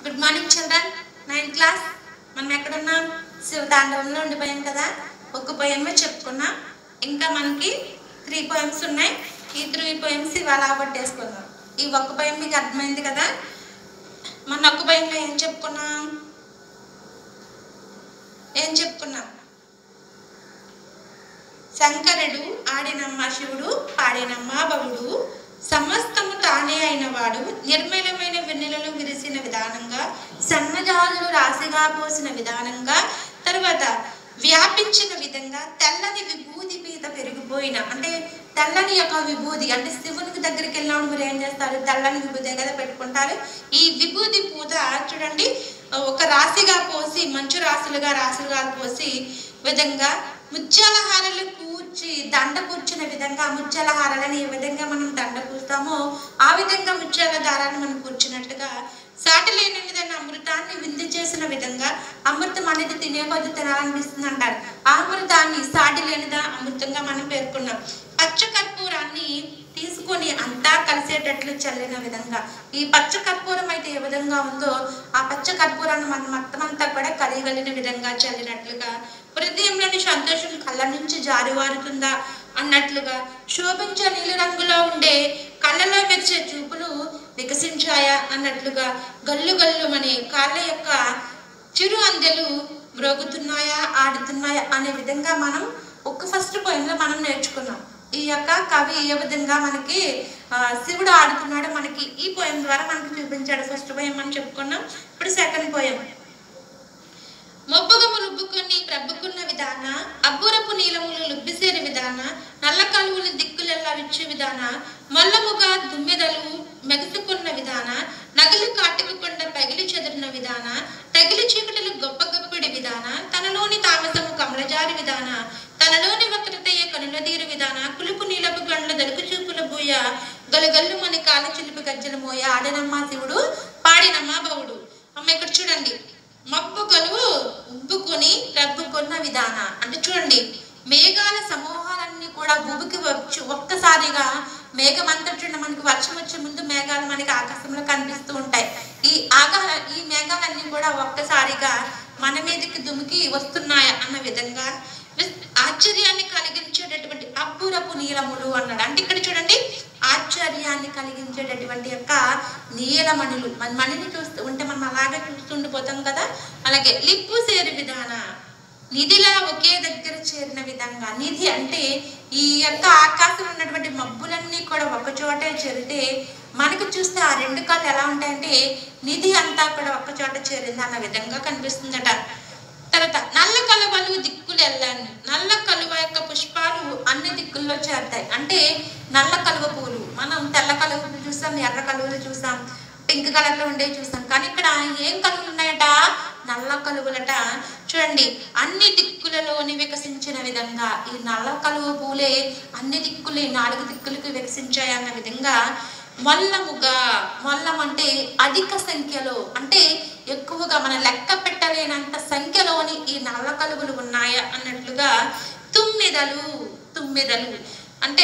good morning children ninth class మనం ఎక్కడున్నాం శివతాండవంలో ఉండిపోయాం కదా ఒక పోయమే చెప్పుకున్నాం ఇంకా మనకి త్రీ పోయమ్స్ ఉన్నాయి ఈ త్రీ పోయమ్స్ ఇవాళ పట్టేసుకుందాం ఈ ఒక్క పోయం మీకు అర్థమైంది కదా మన ఒక్క పోయంలో ఏం చెప్పుకున్నాం ఏం చెప్పుకున్నాం శంకరుడు ఆడినమ్మ శివుడు పాడినమ్మ బవుడు సమస్తము తానే అయిన వాడు నిర్మలమైన వెన్నెలలో విరిసిన విధానంగా సన్నజాజులు రాశిగా పోసిన విధానంగా తర్వాత వ్యాపించిన విధంగా తెల్లని విభూది మీద పెరిగిపోయిన అంటే తెల్లని యొక్క విభూది అంటే శివునికి దగ్గరికి వెళ్ళినప్పుడు మీరు ఏం చేస్తారు తెల్లని విభూదే కదా పెట్టుకుంటారు ఈ విభూది పూత చూడండి ఒక రాశిగా పోసి మంచు రాశులుగా రాశులుగా పోసి విధంగా ముత్యాల హారాలు కూర్చి దండ కూర్చున్న విధంగా ముత్యాల హారాలని ఏ విధంగా మనం దండ కూస్తామో ఆ విధంగా ముత్యాల దారాన్ని మనం కూర్చున్నట్టుగా సాటి లేని విధంగా అమృతాన్ని విందు చేసిన విధంగా అమృతం అనేది తినే కొద్ది తినాలనిపిస్తుంది అంటారు ఆ అమృతాన్ని సాటి లేనిదా అమృతంగా మనం పేర్కొన్నాం పచ్చ కర్పూరాన్ని తీసుకొని అంతా కలిసేటట్లు చల్లిన విధంగా ఈ పచ్చ కర్పూరం అయితే ఏ విధంగా ఉందో ఆ పచ్చ కర్పూరాన్ని మనం మొత్తం అంతా కూడా కలియగలిగిన విధంగా చల్లినట్లుగా హృదయంలోని సంతోషం కళ్ళ నుంచి జారివారుతుందా అన్నట్లుగా శోభించే నీలి రంగులో ఉండే కళ్ళలో మెరిసే చూపులు వికసించాయా అన్నట్లుగా గల్లు గల్లు అనే కాళ్ళ యొక్క చిరు అందెలు మ్రోగుతున్నాయా ఆడుతున్నాయా అనే విధంగా మనం ఒక్క ఫస్ట్ పోయిన మనం నేర్చుకున్నాం ఈ యొక్క కవి ఏ విధంగా మనకి ఆ, శివుడు ఆడుతున్నాడో మనకి ఈ పోయం ద్వారా మనకి చూపించాడు ఫస్ట్ పోయం అని చెప్పుకున్నాం ఇప్పుడు సెకండ్ పోయం మొబ్బగము లుబ్బుకొని ప్రబ్బుకున్న విధాన అబ్బురపు నీలములు లుబ్బిసేరి విధాన నల్ల కలువులు దిక్కులెల్లా విచ్చు విధాన మల్లముగా దుమ్మెదలు మెగుసుకున్న విధాన నగలు కాటుకు కొండ పగిలి చెదిరిన విధాన తగిలి చీకటిలు గొప్ప గొప్పడి విధాన తనలోని తామసము కమలజారి విధాన తనలోని వక్రతయ్య కనులదీరు విధాన కులుపు నీలపు గండ్ల దలుకు చూపుల బూయ గలుగల్లు మన కాల చిలుపు గజ్జల మోయ ఆడినమ్మ శివుడు పాడినమ్మ బవుడు అమ్మ ఇక్కడ చూడండి మబ్బు కలువు ఉబ్బుకొని రబ్బుకున్న విధాన అంటే చూడండి మేఘాల సమూహాలన్నీ కూడా ఉబికి వచ్చి ఒక్కసారిగా మేఘం అంతటి మనకి వర్షం వచ్చే ముందు మేఘాలు మనకి ఆకాశంలో కనిపిస్తూ ఉంటాయి ఈ ఆగా ఈ మేఘాలన్నీ కూడా ఒక్కసారిగా మన మీదకి దుమికి వస్తున్నాయి అన్న విధంగా విస్- ఆశ్చర్యాన్ని కలిగించేటటువంటి అబ్బురపు నీలములు అన్నాడు అంటే ఇక్కడ చూడండి ఆశ్చర్యాన్ని కలిగించేటటువంటి యొక్క నీలమణులు మన మణిని చూస్తూ ఉంటే మనం అలాగే చూస్తుండిపోతాం కదా అలాగే లిప్పు సేరు విధాన నిధిలా ఒకే దగ్గర చేరిన విధంగా నిధి అంటే ఈ యొక్క ఆకాశంలో ఉన్నటువంటి మబ్బులన్నీ కూడా ఒక చోటే చేరితే మనకు చూస్తే ఆ రెండు కాళ్ళు ఎలా ఉంటాయంటే నిధి అంతా కూడా ఒక చోట చేరింది అన్న విధంగా కనిపిస్తుందట తర్వాత నల్ల కలువలు దిక్కులు వెళ్ళాను నల్ల కలువ యొక్క పుష్పాలు అన్ని దిక్కుల్లో చేరుతాయి అంటే నల్ల కలువ పూలు మనం తెల్ల కలువలు చూసాం ఎర్ర కలువలు చూసాం పింక్ కలర్ లో ఉండేవి చూసాం కానీ ఇక్కడ ఏం కలువలు ఉన్నాయట నల్ల కలువలట చూడండి అన్ని దిక్కులలోని వికసించిన విధంగా ఈ నల్ల కలువ పూలే అన్ని దిక్కులు ఈ నాలుగు దిక్కులకు వికసించాయి అన్న విధంగా మొల్లముగా మొల్లం అంటే అధిక సంఖ్యలో అంటే ఎక్కువగా మన లెక్క పెట్టలేనంత సంఖ్యలోని ఈ నల్ల కలుగులు ఉన్నాయా అన్నట్లుగా తుమ్మిదలు తుమ్మిదలు అంటే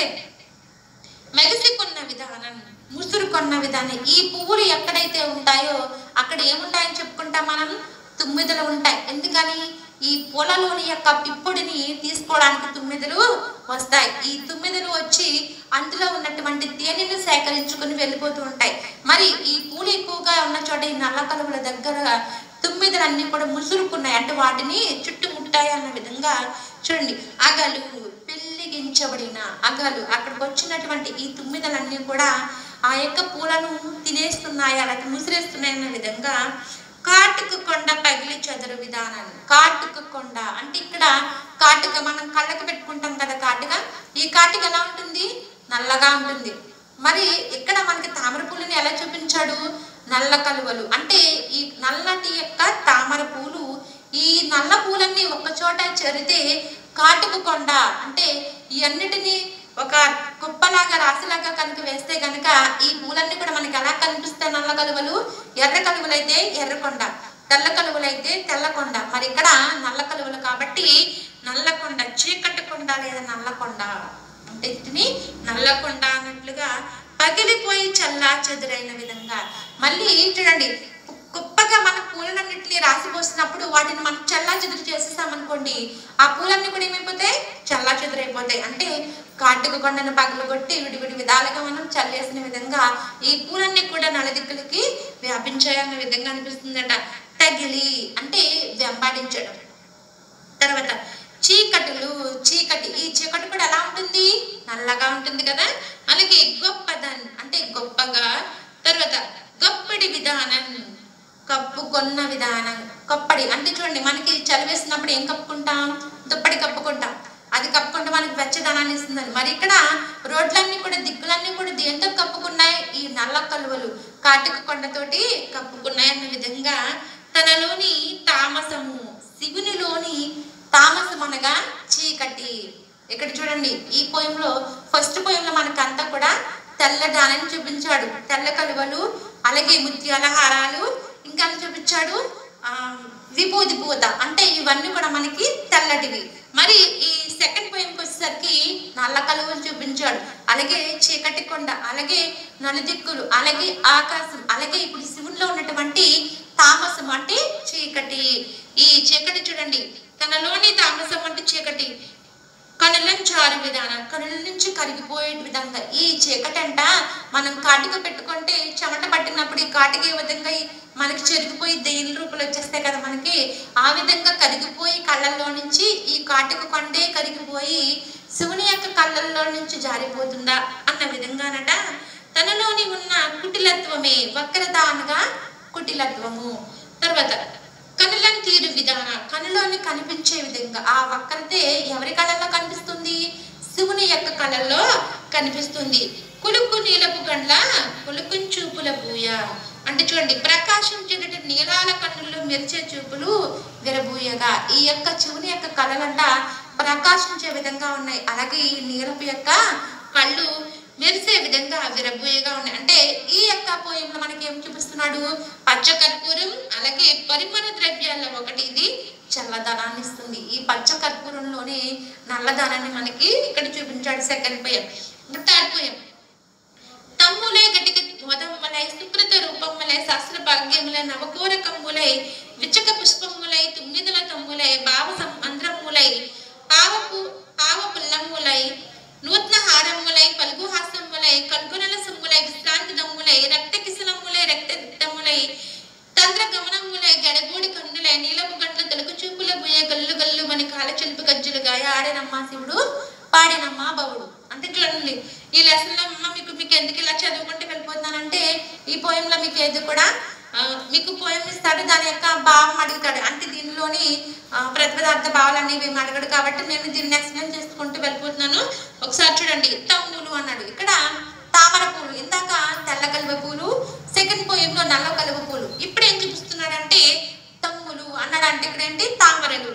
మెగిసికొన్న విధానం ముసురుకొన్న విధానం ఈ పువ్వులు ఎక్కడైతే ఉంటాయో అక్కడ ఏముంటాయని చెప్పుకుంటాం మనం తుమ్మిదలు ఉంటాయి ఎందుకని ఈ పూలలోని యొక్క పిప్పుడిని తీసుకోవడానికి తుమ్మిదలు వస్తాయి ఈ తుమ్మిదలు వచ్చి అందులో ఉన్నటువంటి తేనెను సేకరించుకుని వెళ్ళిపోతూ ఉంటాయి మరి ఈ పూలు ఎక్కువగా ఉన్న చోట ఈ నల్ల కలువుల దగ్గర తుమ్మిదలన్నీ కూడా ముసురుకున్నాయి అంటే వాటిని చుట్టుముట్టాయి అన్న విధంగా చూడండి అగలు పెళ్లిగించబడిన అగలు అక్కడికి వచ్చినటువంటి ఈ తుమ్మిదలన్నీ కూడా ఆ యొక్క పూలను తినేస్తున్నాయి అలాగే ముసిరేస్తున్నాయి అన్న విధంగా కాటుక కొండ పగిలి చెదరు విధానాన్ని కాటుక కొండ అంటే ఇక్కడ కాటుక మనం కళ్ళకు పెట్టుకుంటాం కదా కాటుక ఈ కాటుక ఎలా ఉంటుంది నల్లగా ఉంటుంది మరి ఇక్కడ మనకి తామర పూలని ఎలా చూపించాడు నల్ల కలువలు అంటే ఈ నల్లటి యొక్క తామర పూలు ఈ నల్ల పూలన్నీ ఒక చోట చేరితే కాటుక కొండ అంటే ఈ అన్నిటినీ ఒక కుప్పలాగా రాశిలాగా కనుక వేస్తే కనుక ఈ పూలన్నీ కూడా మనకి ఎలా కనిపిస్తాయి నల్ల కలువలు ఎర్ర కలువలైతే ఎర్రకొండ తెల్ల కలువలైతే తెల్లకొండ మరి ఇక్కడ నల్ల కలువలు కాబట్టి నల్లకొండ చీకటి కొండ లేదా నల్లకొండ అంటే వీటిని నల్లకొండ అన్నట్లుగా పగిలిపోయి చల్లా చెదురైన విధంగా మళ్ళీ చూడండి కుప్పగా అనుకోండి ఆ పూలన్నీ కూడా ఏమైపోతాయి చల్లా చెదురైపోతాయి అంటే కాటుక కొండను పగలు కొట్టి విడివిడి విధాలుగా మనం చల్లేసిన విధంగా ఈ పూలన్నీ కూడా నలదిక్కులకి వ్యాపించాయన్న విధంగా అనిపిస్తుందట తగిలి అంటే వెంబాడించడం తర్వాత చీకటులు చీకటి ఈ చీకటి కూడా ఎలా ఉంటుంది నల్లగా ఉంటుంది కదా అలాగే గొప్పదన్ అంటే గొప్పగా తర్వాత గొప్పడి విధానం కప్పుకొన్న విధానం కప్పడి అంటే చూడండి మనకి చలి వేసినప్పుడు ఏం కప్పుకుంటాం దుప్పటి కప్పుకుంటాం అది కప్పుకుంటే మనకి వెచ్చదనాన్ని ఇస్తుందని మరి ఇక్కడ రోడ్లన్నీ కూడా దిక్కులన్నీ కూడా దేంతో కప్పుకున్నాయి ఈ నల్ల కలువలు కాటుక కొండతోటి కప్పుకున్నాయి అన్న విధంగా తనలోని తామసము శివునిలోని తామసం అనగా చీకటి ఇక్కడ చూడండి ఈ పోయంలో ఫస్ట్ పోయంలో మనకంతా కూడా తెల్లదానని చూపించాడు తెల్ల కలువలు అలాగే ముత్యాల హారాలు ఇంకా చూపించాడు ఆ, విభూది పూత అంటే ఇవన్నీ కూడా మనకి తెల్లటివి మరి ఈ సెకండ్ పోయంకి వచ్చేసరికి నల్ల కలువలు చూపించాడు అలాగే చీకటి కొండ అలాగే నలుదిక్కులు అలాగే ఆకాశం అలాగే ఇప్పుడు శివుల్లో ఉన్నటువంటి తామసం అంటే చీకటి ఈ చీకటి చూడండి తనలోని తామసం అంటే చీకటి కనులను చారు విధానం కనుల నుంచి కరిగిపోయే విధంగా ఈ చీకటంట మనం కాటిక పెట్టుకుంటే చెమట పట్టినప్పుడు ఈ కాటిక ఏ విధంగా ఈ మనకి చెరిగిపోయి దేని రూపంలో వచ్చేస్తాయి కదా మనకి ఆ విధంగా కరిగిపోయి కళ్ళల్లో నుంచి ఈ కాటిక కొండే కరిగిపోయి శివుని యొక్క కళ్ళల్లో నుంచి జారిపోతుందా అన్న విధంగానట తనలోని ఉన్న కుటిలత్వమే వక్రత అనగా కుటిలత్వము తర్వాత కనులను తీరు విధాన కనులోని కనిపించే విధంగా ఆ వక్రతే ఎవరి కళల్లో కనిపిస్తుంది శివుని యొక్క కళల్లో కనిపిస్తుంది కులుకు నీలపు గండ్ల కులుకుని చూపుల పూయ అంటే చూడండి ప్రకాశించేటట్టు నీలాల కన్నుల్లో మెరిచే చూపులు విరబూయగా ఈ యొక్క శివుని యొక్క కళలంట ప్రకాశించే విధంగా ఉన్నాయి అలాగే ఈ నీలపు యొక్క కళ్ళు మెరిసే విధంగా విరబూయగా ఉన్నాయి అంటే ఈ యొక్క పోయంలో మనకి ఏం చూపిస్తున్నాడు పచ్చ కర్పూరం అలాగే పరిమళ ద్రవ్యాల్లో ఒకటి ఇది చల్లదనాన్ని ఇస్తుంది ఈ పచ్చ కర్పూరంలోనే నల్లదనాన్ని మనకి ఇక్కడ చూపించాడు సెకండ్ పోయం థర్డ్ పోయం తమ్ములై గటిక మోదమ్మలై సుకృత రూపములై శాస్త్ర భాగ్యములై నవకోర కమ్ములై విచక పుష్పములై తుమ్మిదల తమ్ములై భావ మంత్రములై ఆవపు ఆవ పుల్లములై నూతన హారములై పలుగు హాసములై కల్గునల సమ్ములై విశ్రాంతి దమ్ములై రక్త కిసలములై రక్త దిట్టములై తంత్ర గమనములై గడగూడి కన్నులై నీలపు గంటల తెలుగు చూపుల బుయ్య గల్లు గల్లు మన కాల చెలుపు గజ్జలుగా ఆడేనమ్మా శివుడు పాడినమ్మా బవుడు అంటే చూడండి ఈ లెసన్ లో అమ్మ మీకు మీకు ఎందుకు ఇలా చదువుకుంటూ వెళ్ళిపోతున్నానంటే ఈ పోయంలో మీకు ఏది కూడా ఆ, మీకు పోయం ఇస్తాడు దాని యొక్క భావం అడుగుతాడు అంటే దీనిలోని ఆ, ప్రతిపదార్థ భావాలు అనేవి ఏమి అడగడు కాబట్టి నేను దీన్ని ఎక్స్ప్లెయిన్ చేసుకుంటూ వెళ్ళిపోతున్నాను ఒకసారి చూడండి తమ్ములు అన్నాడు ఇక్కడ తామర పూలు ఇందాక తెల్ల కలువ పూలు సెకండ్ పోయంలో నల్ల కలువ పూలు ఇప్పుడు ఏం చూపిస్తున్నాడంటే తమ్ములు అన్నాడు అంటే ఇక్కడ ఏంటి తామరలు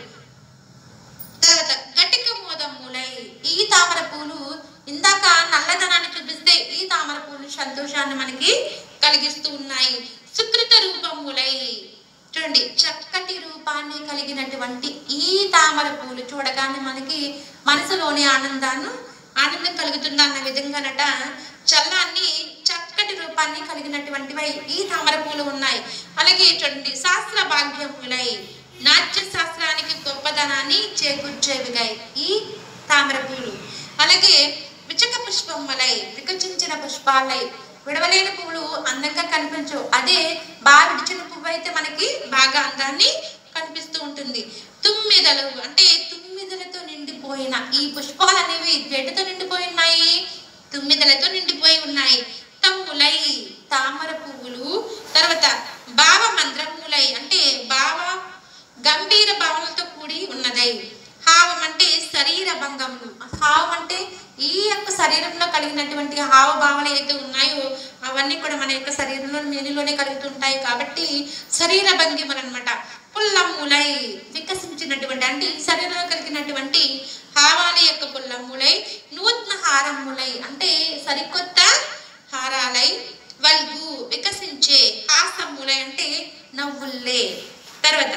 తర్వాత గట్టిక మోదమ్ములై ఈ తామర పూలు ఇందాక నల్లదనాన్ని చూపిస్తే ఈ తామర పూలు సంతోషాన్ని మనకి కలిగిస్తూ ఉన్నాయి సుకృత రూపములై చూడండి చక్కటి రూపాన్ని కలిగినటువంటి ఈ తామర పూలు చూడగానే మనకి మనసులోని ఆనందాన్ని ఆనందం కలుగుతుంది అన్న విధంగానట చల్లాన్ని చక్కటి రూపాన్ని కలిగినటువంటివై ఈ తామర పూలు ఉన్నాయి అలాగే చూడండి శాస్త్ర భాగ్యములై నాట్య శాస్త్రానికి గొప్పదనాన్ని చేకూర్చేవిగాయి ఈ తామర పూలు అలాగే విచక పుష్పములై వికచించిన పుష్పాలై విడవలేని పువ్వులు అందంగా కనిపించవు అదే బాగా విడిచిన పువ్వు అయితే మనకి బాగా అందాన్ని కనిపిస్తూ ఉంటుంది తుమ్మిదలు అంటే తుమ్మిదలతో నిండిపోయిన ఈ పుష్పాలు అనేవి వేటితో నిండిపోయి ఉన్నాయి తుమ్మిదలతో నిండిపోయి ఉన్నాయి తమ్ములై తామర పువ్వులు తర్వాత భావ మంత్రములై అంటే భావ గంభీర భావనలతో కూడి ఉన్నదై హావం అంటే శరీర భంగములు హావం అంటే ఈ యొక్క శరీరంలో కలిగినటువంటి హావభావాలు ఏదైతే ఉన్నాయో అవన్నీ కూడా మన యొక్క శరీరంలో మేలులోనే కలుగుతుంటాయి కాబట్టి శరీర భంగిమలు అనమాట పుల్లమ్ములై వికసించినటువంటి అంటే ఈ శరీరంలో కలిగినటువంటి హావాల యొక్క పుల్లమ్ములై నూతన హారములై అంటే సరికొత్త హారాలై వల్గు వికసించే హాసములై అంటే నవ్వుల్లే తర్వాత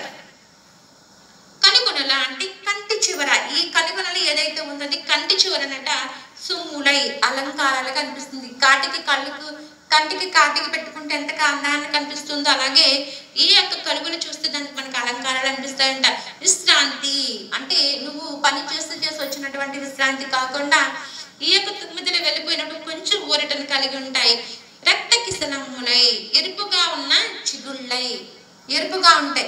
కనుగొనల అంటే కంటి చివర ఈ కనుగొనలు ఏదైతే ఉందో అది కంటి చివరనట సుమ్ములై అలంకారాలుగా కనిపిస్తుంది కాటికి కళ్ళకు కంటికి కాటికి పెట్టుకుంటే ఎంత అందాన్ని కనిపిస్తుందో అలాగే ఈ యొక్క కలుగులు చూస్తే దానికి మనకు అలంకారాలు అనిపిస్తాయంట విశ్రాంతి అంటే నువ్వు పని చేస్తూ చేసి వచ్చినటువంటి విశ్రాంతి కాకుండా ఈ యొక్క తుమ్మిదలు వెళ్ళిపోయినప్పుడు కొంచెం ఊరటను కలిగి ఉంటాయి రక్త కిసలమ్ములై ఎరుపుగా ఉన్న చిగుళ్ళై ఎరుపుగా ఉంటాయి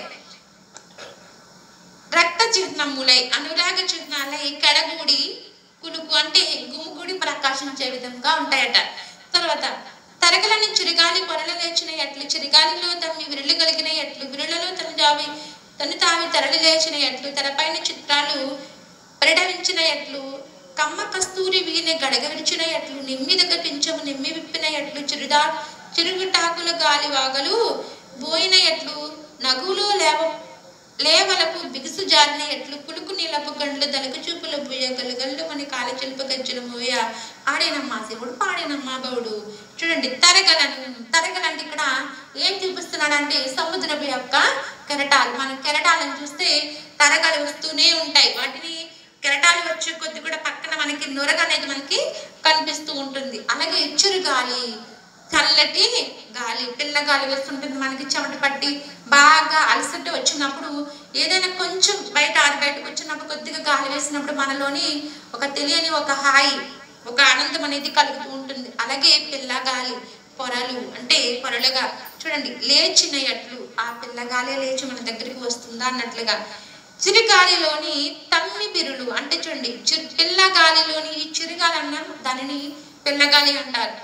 రక్త చిహ్నములై అనురాగ చిహ్నాలై కడగూడి కులుకు అంటే గుమ్ముగుడి ప్రకాశించే విధంగా ఉంటాయట తర్వాత తరగలని చిరుగాలి పొరల లేచిన ఎట్లు చిరుగాలిలో తమ్మి విరులు కలిగిన ఎట్లు విరులలో తను జావి తను తావి తరలి లేచిన ఎట్లు తెరపైన చిత్రాలు పరిడవించిన ఎట్లు కమ్మ కస్తూరి వీణ గడగ విడిచిన ఎట్లు నిమ్మిదగ పింఛము నిమ్మి విప్పిన ఎట్లు చిరుదా చిరుగుటాకుల గాలి వాగలు బోయిన ఎట్లు నగులు లేవ లేవలకు బిగుసు జారిన ఎట్లు కులుకు నీలపు గండ్లు దలకు చూపుల బుయ్య గలుగల్లు మన కాల చిలుప గజ్జల మూయ ఆడేనమ్మా శివుడు పాడేనమ్మా బౌడు చూడండి తరగలను తరగలంటే ఇక్కడ ఏం చూపిస్తున్నాడంటే సముద్రపు యొక్క కెరటాలు మనం కెరటాలను చూస్తే తరగలు వస్తూనే ఉంటాయి వాటిని కెరటాలు వచ్చే కొద్ది కూడా పక్కన మనకి నొరగ అనేది మనకి కనిపిస్తూ ఉంటుంది అలాగే ఇచ్చురు గాలి చల్లటి గాలి పిల్ల గాలి వేస్తుంటుంది మనకి చెమట పట్టి బాగా అలసట వచ్చినప్పుడు ఏదైనా కొంచెం బయట ఆరి బయటకు వచ్చినప్పుడు కొద్దిగా గాలి వేసినప్పుడు మనలోని ఒక తెలియని ఒక హాయి ఒక ఆనందం అనేది కలుగుతూ ఉంటుంది అలాగే పిల్ల గాలి పొరలు అంటే పొరలుగా చూడండి లేచిన ఎట్లు ఆ పిల్లగాలే లేచి మన దగ్గరికి వస్తుందా అన్నట్లుగా చిరుగాలిలోని తమ్మి బిరులు అంటే చూడండి చిరు పిల్లగాలిలోని ఈ చిరుగాలి అన్నాం దానిని పిల్లగాలి అంటారు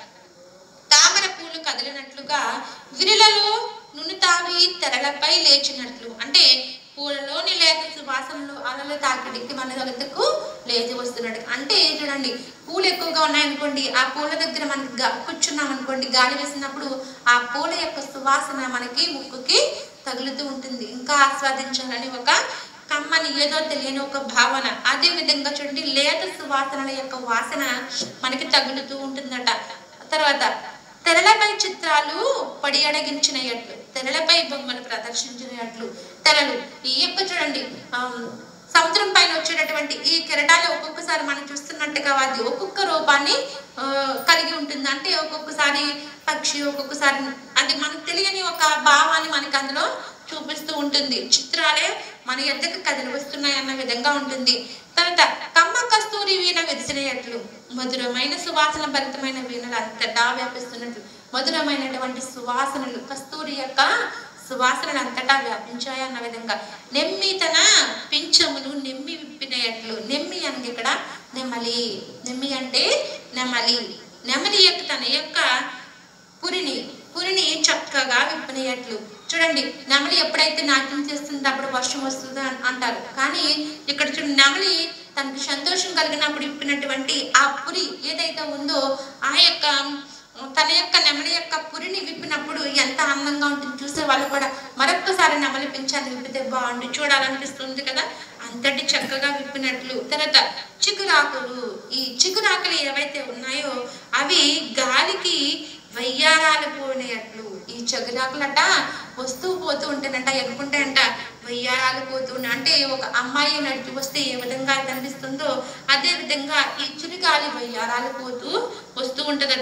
తామర పూలు కదిలినట్లుగా విరులలో నునుతావి తెరలపై లేచినట్లు అంటే పూలలోని లేత సువాసనలు అలల తాకిడికి మన దగ్గరకు లేచి వస్తున్నాడు అంటే చూడండి పూలు ఎక్కువగా ఉన్నాయనుకోండి ఆ పూల దగ్గర మనకి గా- కూర్చున్నాం అనుకోండి గాలి వేసినప్పుడు ఆ పూల యొక్క సువాసన మనకి ముక్కుకి తగులుతూ ఉంటుంది ఇంకా ఆస్వాదించాలని ఒక కమ్మని ఏదో తెలియని ఒక భావన అదే విధంగా చూడండి లేత సువాసనల యొక్క వాసన మనకి తగులుతూ ఉంటుందట తర్వాత తెరలపై చిత్రాలు పడి అడగించిన ఎట్లు తెరలపై బొమ్మలు ప్రదర్శించిన ఎట్లు తెరలు ఈ యొక్క చూడండి ఆమ్, సముద్రం పైన వచ్చేటటువంటి ఈ కెరటాలు ఒక్కొక్కసారి మనం చూస్తున్నట్టుగా అది ఒక్కొక్క రూపాన్ని ఆ, కలిగి ఉంటుంది అంటే ఒక్కొక్కసారి పక్షి ఒక్కొక్కసారి అది మనకు తెలియని ఒక భావాన్ని మనకి అందులో చూపిస్తూ ఉంటుంది చిత్రాలే మన ఎద్దకు కదిలి వస్తున్నాయి అన్న విధంగా ఉంటుంది తర్వాత కమ్మ కస్తూరి వీణ విరిసినట్లు మధురమైన సువాసన భరితమైన వీణలు అంతటా వ్యాపిస్తున్నట్లు మధురమైనటువంటి సువాసనలు కస్తూరి యొక్క సువాసనలు అంతటా వ్యాపించాయి అన్న విధంగా నెమ్మి తన పింఛమును నెమ్మి విప్పినట్లు నెమ్మి అనగా ఇక్కడ నెమలి నెమ్మి అంటే నెమలి నెమలి యొక్క తన యొక్క పురిని పురిని చక్కగా విప్పనేయట్లు చూడండి నెమలి ఎప్పుడైతే నాట్యం చేస్తుందో అప్పుడు వర్షం వస్తుంది అన్- అంటారు కానీ ఇక్కడ చూడండి నెమలి తనకు సంతోషం కలిగినప్పుడు విప్పినటువంటి ఆ పురి ఏదైతే ఉందో ఆ యొక్క తన యొక్క నెమలి యొక్క పురిని విప్పినప్పుడు ఎంత అందంగా ఉంటుంది చూసే వాళ్ళు కూడా మరొక్కసారి నెమలి పెంచాలి విప్పితే బాగుండి చూడాలనిపిస్తుంది కదా అంతటి చక్కగా విప్పినట్లు తర్వాత చిగురాకులు ఈ చిగురాకులు ఏవైతే ఉన్నాయో అవి గాలికి వయ్యారాలు పోనేట్లు ఈ చగురాకులట వస్తూ పోతూ ఉంటాయంట ఎనుకుంటాయంట వయ్యారాలు పోతూ ఉన్నాయి అంటే ఒక అమ్మాయి నడిచి వస్తే ఏ విధంగా కనిపిస్తుందో అదే విధంగా ఈ చిరుగాలి వయ్యారాలు పోతూ వస్తూ ఉంటదట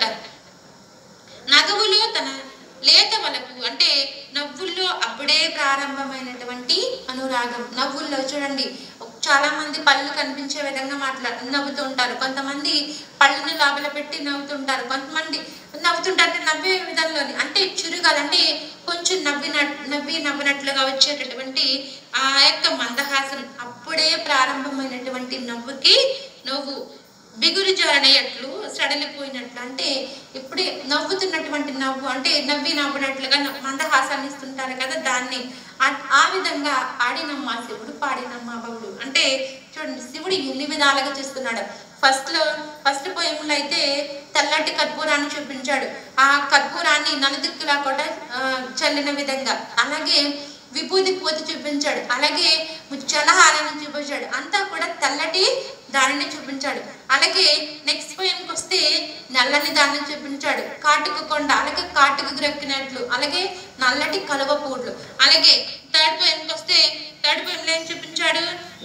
నగవులో తన లేత వలపు అంటే నవ్వుల్లో అప్పుడే ప్రారంభమైనటువంటి అనురాగం నవ్వుల్లో చూడండి చాలా మంది పళ్ళు కనిపించే విధంగా మాట్లా నవ్వుతూ ఉంటారు కొంతమంది పళ్ళని లోపల పెట్టి నవ్వుతుంటారు కొంతమంది నవ్వుతుంటారు అంటే నవ్వే విధంలోని అంటే చురుగాలు అంటే కొంచెం నవ్విన నవ్వి నవ్వినట్లుగా వచ్చేటటువంటి ఆ యొక్క మందహాసం అప్పుడే ప్రారంభమైనటువంటి నవ్వుకి నవ్వు బిగురు జారనయ్యట్లు సడలిపోయినట్లు అంటే ఇప్పుడే నవ్వుతున్నటువంటి నవ్వు అంటే నవ్వి నవ్వునట్లుగా న- మందహాసాన్ని ఇస్తుంటారు కదా దాన్ని ఆ- ఆ విధంగా ఆడినమ్మా శివుడు పాడినమ్మా బాబుడు అంటే చూడండి శివుడు ఎన్ని విధాలుగా చేస్తున్నాడు ఫస్ట్ లో ఫస్ట్ పోయంలో అయితే తెల్లటి కర్పూరాన్ని చూపించాడు ఆ కర్పూరాన్ని నలుదిక్కులా కూడా ఆ, చల్లిన విధంగా అలాగే విభూతి పోతి చూపించాడు అలాగే ముత్యాల హారాన్ని చూపించాడు అంతా కూడా తెల్లటి దానిని చూపించాడు అలాగే నెక్స్ట్ పోయంకి వస్తే నల్లని దానిని చూపించాడు కాటుక కొండ అలాగే కాటుక గ్రక్కినట్లు అలాగే నల్లటి కలువ పూడ్లు అలాగే థర్డ్ పోయంకి వస్తే థర్డ్ పోయంలో ఏం చూపించాడు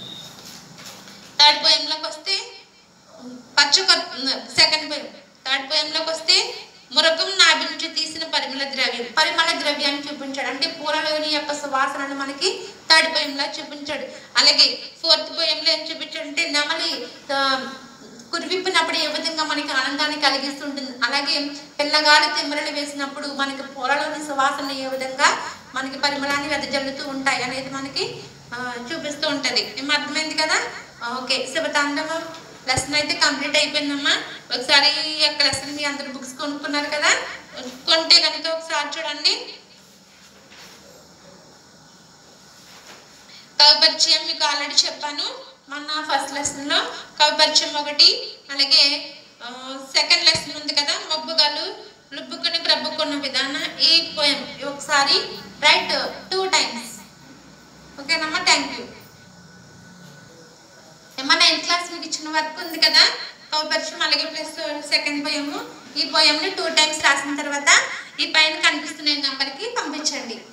థర్డ్ పోయంలోకి వస్తే పచ్చ సెకండ్ పోయం థర్డ్ పోయంలోకి వస్తే మురగం నాభి నుంచి తీసిన పరిమళ ద్రవ్యం పరిమళ ద్రవ్యాన్ని చూపించాడు అంటే పూలలోని యొక్క సువాసనను మనకి థర్డ్ పోయంలో చూపించాడు అలాగే ఫోర్త్ పోయంలో ఏం చూపించాడు అంటే నెమలి ఆ, కురివిప్పినప్పుడు ఏ విధంగా మనకి ఆనందాన్ని కలిగిస్తుంటుంది అలాగే పిల్లగాలి తిమ్మరలు వేసినప్పుడు మనకి పూలలోని సువాసన ఏ విధంగా మనకి పరిమళాన్ని వెదజల్లుతూ ఉంటాయి అనేది మనకి ఆ, చూపిస్తూ ఉంటది ఏం అర్థమైంది కదా ఓకే శివతాండవం లెసన్ అయితే కంప్లీట్ అయిపోయిందమ్మా ఒకసారి ఈ యొక్క లెసన్ మీ అందరు బుక్స్ కొనుక్కున్నారు కదా కొంటే కనుక ఒకసారి చూడండి కవి పరిచయం మీకు ఆల్రెడీ చెప్పాను మొన్న ఫస్ట్ లెసన్ లో కవి పరిచయం ఒకటి అలాగే సెకండ్ లెసన్ ఉంది కదా మబ్బుగాలు లుబ్బుకొని ప్రబ్బుకున్న విధాన ఈ పోయం ఒకసారి రైట్ టూ టైమ్స్ ఓకేనమ్మా థ్యాంక్ యూ మన నైన్త్ క్లాస్ మీకు ఇచ్చిన వర్క్ ఉంది కదా కవి పరిచయం అలాగే ప్లస్ సెకండ్ పోయము ఈ పోయంని టూ టైమ్స్ రాసిన తర్వాత ఈ పైన కనిపిస్తున్న నెంబర్కి పంపించండి